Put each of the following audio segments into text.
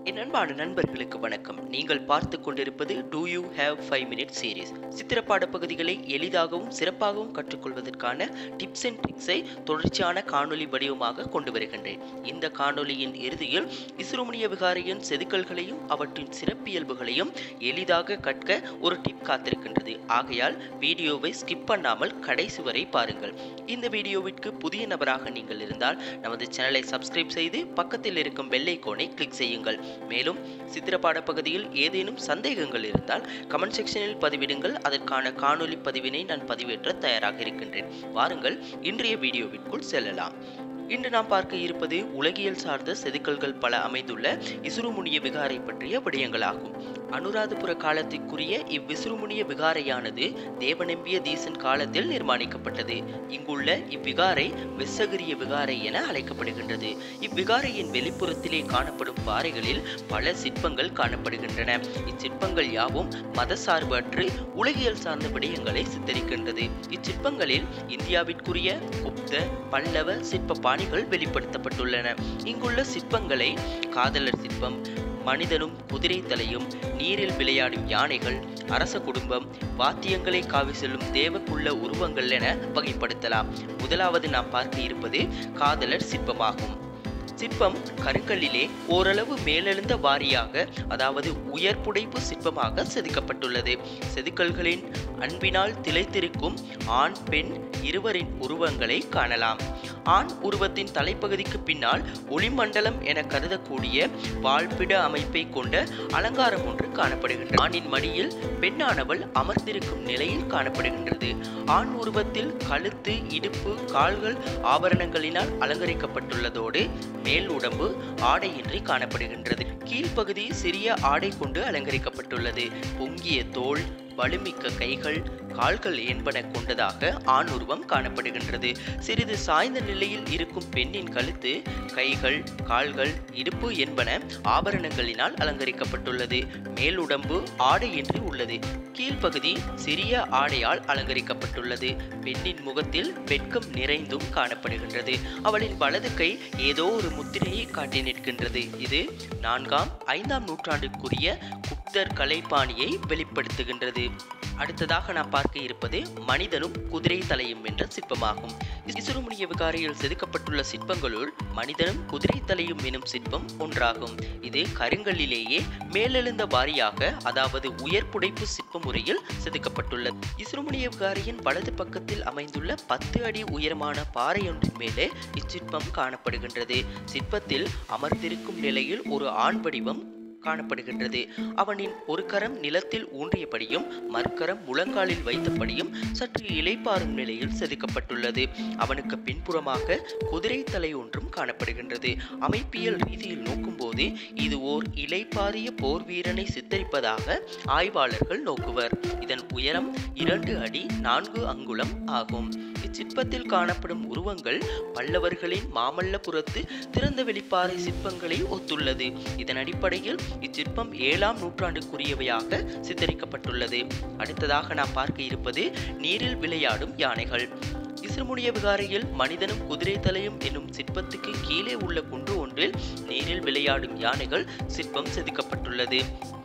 என் அன்பான நண்பர்களுக்கு வணக்கம் நீங்கள் பார்த்து கொண்டிருப்பது do you have five minute series சித்திரப்பாட பகுதிகளை எளிதாகவும் சிறப்பாகவும் கற்றுக்கொள்வதற்கான டிப்ஸ் அண்ட் ட்ரிக்ஸை தொடர்ச்சியான காணொளி வடிவமாக கொண்டு வருகின்றேன் இந்த காணொளியின் இறுதியில் இசுருமணிய விகாரியின் செதுக்கல்களையும் அவற்றின் சிறப்பியல்புகளையும் எளிதாக கற்க ஒரு டிப் காத்திருக்கின்றது ஆகையால் வீடியோவை ஸ்கிப் பண்ணாமல் கடைசி வரை பாருங்கள் இந்த வீடியோவிற்கு புதிய நபராக நீங்கள் இருந்தால் நமது சேனலை சப்ஸ்கிரைப் செய்து பக்கத்தில் இருக்கும் பெல் ஐகானை கிளிக் செய்யுங்கள் மேலும் சித்திரப்பாட பகுதியில் ஏதேனும் சந்தேகங்கள் இருந்தால் கமெண்ட் செக்ஷனில் பதிவிடுங்கள் அதற்கான காணொளி பதிவினை நான் பதிவேற்ற தயாராக இருக்கின்றேன் வாருங்கள் இன்றைய வீடியோவிற்குள் செல்லலாம் இன்று நாம் பார்க்க இருப்பது உலகியல் சார்ந்த செதுக்கல்கள் பல அமைந்துள்ள இசுருமுனிய விகாரை பற்றிய விடயங்களாகும் அனுராதபுர காலத்திற்குரிய இவ்விசுருமுனிய விகாரையானது தேவநம்பிய தீசன் காலத்தில் நிர்மாணிக்கப்பட்டது இங்குள்ள இவ்விகாரை வெஸ்ஸகிரிய விகாரை என அழைக்கப்படுகின்றது இவ்விகாரையின் வெளிப்புறத்திலே காணப்படும் பாறைகளில் பல சிற்பங்கள் காணப்படுகின்றன இச்சிற்பங்கள் யாவும் மதசார்பற்று உலகியல் சார்ந்த விடயங்களை சித்தரிக்கின்றது இச்சிற்பங்களில் இந்தியாவிற்குரிய குப்த பல்லவ சிற்ப பாணிகள் வெளிப்படுத்தப்பட்டுள்ளன இங்குள்ள சிற்பங்களை காதலர் சிற்பம் மனிதனும் குதிரை தலையும் நீரில் விளையாடும் யானைகள் அரச குடும்பம் வாத்தியங்களை காவி செல்லும் தேவக்குள்ள உருவங்கள் என வகைப்படுத்தலாம் முதலாவது நாம் பார்க்க இருப்பது காதலர் சிற்பமாகும் சிற்பம் கருங்கல்லிலே ஓரளவு மேலெழுந்த வாரியாக அதாவது உயர் புடைப்பு சிற்பமாக செதுக்கப்பட்டுள்ளது செதுக்கல்களின் அன்பினால் திளைத்திருக்கும் ஆண் பெண் இருவரின் உருவங்களை காணலாம் ஆண் உருவத்தின் தலைப்பகுதிக்கு பின்னால் ஒளிமண்டலம் என கருதக்கூடிய வாழ்பிட அமைப்பை கொண்ட அலங்காரம் ஒன்று காணப்படுகின்றது ஆணின் மடியில் பெண்ணானவள் அமர்ந்திருக்கும் நிலையில் காணப்படுகின்றது ஆண் உருவத்தில் கழுத்து இடுப்பு கால்கள் ஆபரணங்களினால் அலங்கரிக்கப்பட்டுள்ளதோடு மேல் உடம்பு ஆடையின்றி காணப்படுகின்றது கீழ்ப்பகுதி சிறிய ஆடை கொண்டு அலங்கரிக்கப்பட்டுள்ளது பொங்கிய தோல் வலுமிக்க கைகள் கால்கள் என்பன கொண்டதாக ஆண் உருவம் காணப்படுகின்றது சிறிது சாய்ந்த நிலையில் இருக்கும் பெண்ணின் கழுத்து கைகள் கால்கள் இடுப்பு என்பன ஆபரணங்களினால் அலங்கரிக்கப்பட்டுள்ளது மேலுடம்பு ஆடையின்றி உள்ளது கீழ்ப்பகுதி சிறிய ஆடையால் அலங்கரிக்கப்பட்டுள்ளது பெண்ணின் முகத்தில் வெட்கம் நிறைந்தும் காணப்படுகின்றது அவளின் வலது கை ஏதோ ஒரு முத்திரையை காட்டி நிற்கின்றது இது நான்காம் ஐந்தாம் நூற்றாண்டுக்குரிய குப்தர் கலைப்பாணியை வெளிப்படுத்துகின்றது அடுத்ததாக நாம் பார்க்க இருப்பது மனிதனும் குதிரை தலையும் என்ற சிற்பமாகும் இசுருமுனிய விகாரையில் செதுக்கப்பட்டுள்ள சிற்பங்களுள் மனிதனும் குதிரை தலையும் எனும் சிற்பம் ஒன்றாகும் இது கருங்கல்லிலேயே மேலெழுந்த வாரியாக அதாவது உயர் புடைப்பு சிற்ப முறையில் செதுக்கப்பட்டுள்ளது இசுருமுனிய விகாரியின் வலது பக்கத்தில் அமைந்துள்ள பத்து அடி உயரமான பாறையொன்றின் மேலே இச்சிற்பம் காணப்படுகின்றது சிற்பத்தில் அமர்ந்திருக்கும் நிலையில் ஒரு ஆண் வடிவம் காணப்படுகின்றது அவனின் ஒரு கரம் நிலத்தில் ஊன்றியபடியும் மறுகரம் முழங்காலில் வைத்தபடியும் சற்று இலைப்பாறும் நிலையில் செதுக்கப்பட்டுள்ளது அவனுக்கு பின்புறமாக குதிரை தலை ஒன்றும் காணப்படுகின்றது அமைப்பியல் ரீதியில் நோக்கும்போது இது ஓர் இலைப்பாரிய போர் வீரனை சித்தரிப்பதாக ஆய்வாளர்கள் நோக்குவர் இதன் உயரம் இரண்டு அடி நான்கு அங்குலம் ஆகும் இச்சிற்பத்தில் காணப்படும் உருவங்கள் பல்லவர்களின் மாமல்லபுரத்து திறந்த வெளிப்பாறை சிற்பங்களை ஒத்துள்ளது இதன் அடிப்படையில் இச்சிற்பம் ஏழாம் நூற்றாண்டுக்குரியவையாக சித்தரிக்கப்பட்டுள்ளது அடுத்ததாக நாம் பார்க்க இருப்பது நீரில் விளையாடும் யானைகள் இசுமுனிய விகாரையில் மனிதனும் குதிரை தலையும் என்னும் சிற்பத்துக்கு கீழே உள்ள குன்று ஒன்றில் நீரில் விளையாடும் யானைகள் சிற்பம் செதுக்கப்பட்டுள்ளது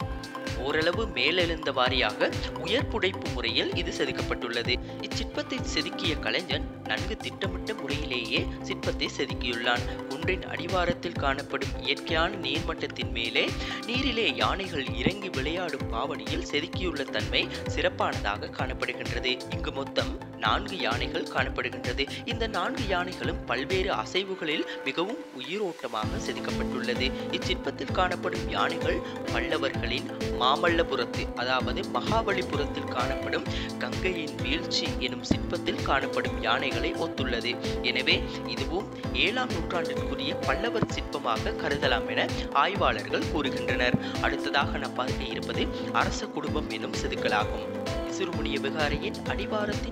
ஓரளவு மேலெழுந்த வாரியாக உயர் புடைப்பு முறையில் இது செதுக்கப்பட்டுள்ளது இச்சிற்பத்தை செதுக்கிய கலைஞன் நன்கு திட்டமிட்ட முறையிலேயே சிற்பத்தை செதுக்கியுள்ளான் குன்றின் அடிவாரத்தில் காணப்படும் இயற்கையான நீர்மட்டத்தின் மேலே நீரிலே யானைகள் இறங்கி விளையாடும் பாவனையில் செதுக்கியுள்ள தன்மை சிறப்பானதாக காணப்படுகின்றது இங்கு மொத்தம் நான்கு யானைகள் காணப்படுகின்றது இந்த நான்கு யானைகளும் பல்வேறு அசைவுகளில் மிகவும் உயிரோட்டமாக செதுக்கப்பட்டுள்ளது இச்சிற்பத்தில் காணப்படும் யானைகள் பல்லவர்களின் மாமல்லபுரத்து அதாவது மகாபலிபுரத்தில் காணப்படும் கங்கையின் வீழ்ச்சி எனும் சிற்பத்தில் காணப்படும் யானைகளை ஒத்துள்ளது எனவே இதுவும் ஏழாம் நூற்றாண்டிற்குரிய பல்லவர் சிற்பமாக கருதலாம் என ஆய்வாளர்கள் கூறுகின்றனர் அடுத்ததாக நாம் பார்க்க இருப்பது அரச குடும்பம் எனும் செதுக்கலாகும் சிறுமுனிய விகாரையின் அடிவாரத்தின் வலது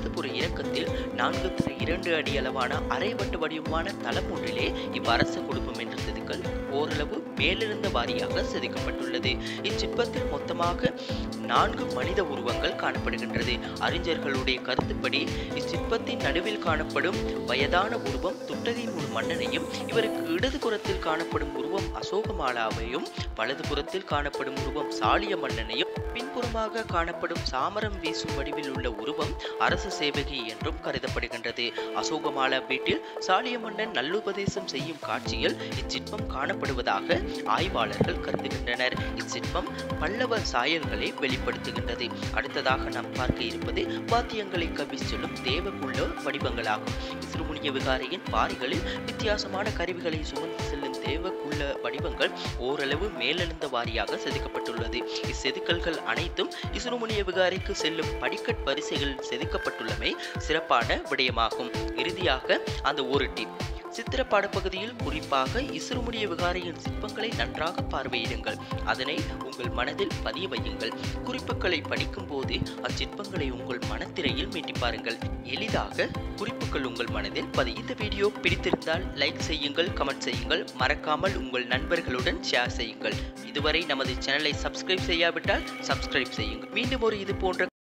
வலதுபுற இறக்கத்தில் நான்கு இரண்டு அடி அளவான அரைவட்ட வடிவமான தளம் ஒன்றிலே இவ்வரச குடும்பம் என்ற செதுக்கல் ஓரளவு மேலிருந்த வாரியாக செதுக்கப்பட்டுள்ளது இச்சிற்பத்தில் மொத்தமாக நான்கு மனித உருவங்கள் காணப்படுகின்றது அறிஞர்களுடைய கருத்துப்படி இச்சிற்பத்தின் நடுவில் காணப்படும் வயதான உருவம் துட்டகையின் ஒரு மன்னனையும் இவருக்கு இடதுபுறத்தில் காணப்படும் உருவம் அசோகமாலாவையும் வலதுபுறத்தில் காணப்படும் உருவம் சாலிய மன்னனையும் பின்புறமாக காணப்படும் சாமரம் வீசும் வடிவில் உள்ள உருவம் அரசு சேவகி என்றும் கருதப்படுகின்றது அசோகமாலா வீட்டில் சாலிய மன்னன் நல்லுபதேசம் செய்யும் காட்சியில் இச்சிற்பம் காணப்படுவதாக ஆய்வாளர்கள் கருதுகின்றனர் இச்சிற்பம் பல்லவ சாயல்களை வெளிப்படுத்துகின்றது அடுத்ததாக நாம் பார்க்க இருப்பது வாத்தியங்களை கவி செல்லும் தேவகுள்ள வடிவங்களாகும் சிறுமுனிய விகாரையின் பாறைகளில் வித்தியாசமான கருவிகளை சுமந்து செல்லும் தேவகுள்ள வடிவங்கள் ஓரளவு மேலெழுந்த வாரியாக செதுக்கப்பட்டுள்ளது இச்செதுக்கல்கள் அனைத்தும் இசுருமுனிய விகாரைக்கு செல்லும் படிக்கட் வரிசைகளில் செதுக்கப்பட்டுள்ளமை சிறப்பான விடயமாகும் இறுதியாக அந்த ஒரு டிப் சித்திர பாடப்பகுதியில் குறிப்பாக இசுருமுடிய விகாரையின் சிற்பங்களை நன்றாக பார்வையிடுங்கள் அதனை உங்கள் மனதில் பதிய வையுங்கள் குறிப்புகளை படிக்கும் போது அச்சிற்பங்களை உங்கள் மனத்திரையில் மீட்டி பாருங்கள் எளிதாக குறிப்புகள் உங்கள் மனதில் பதி இந்த வீடியோ பிடித்திருந்தால் லைக் செய்யுங்கள் கமெண்ட் செய்யுங்கள் மறக்காமல் உங்கள் நண்பர்களுடன் ஷேர் செய்யுங்கள் இதுவரை நமது சேனலை சப்ஸ்கிரைப் செய்யாவிட்டால் சப்ஸ்கிரைப் செய்யுங்கள் மீண்டும் ஒரு இது போன்ற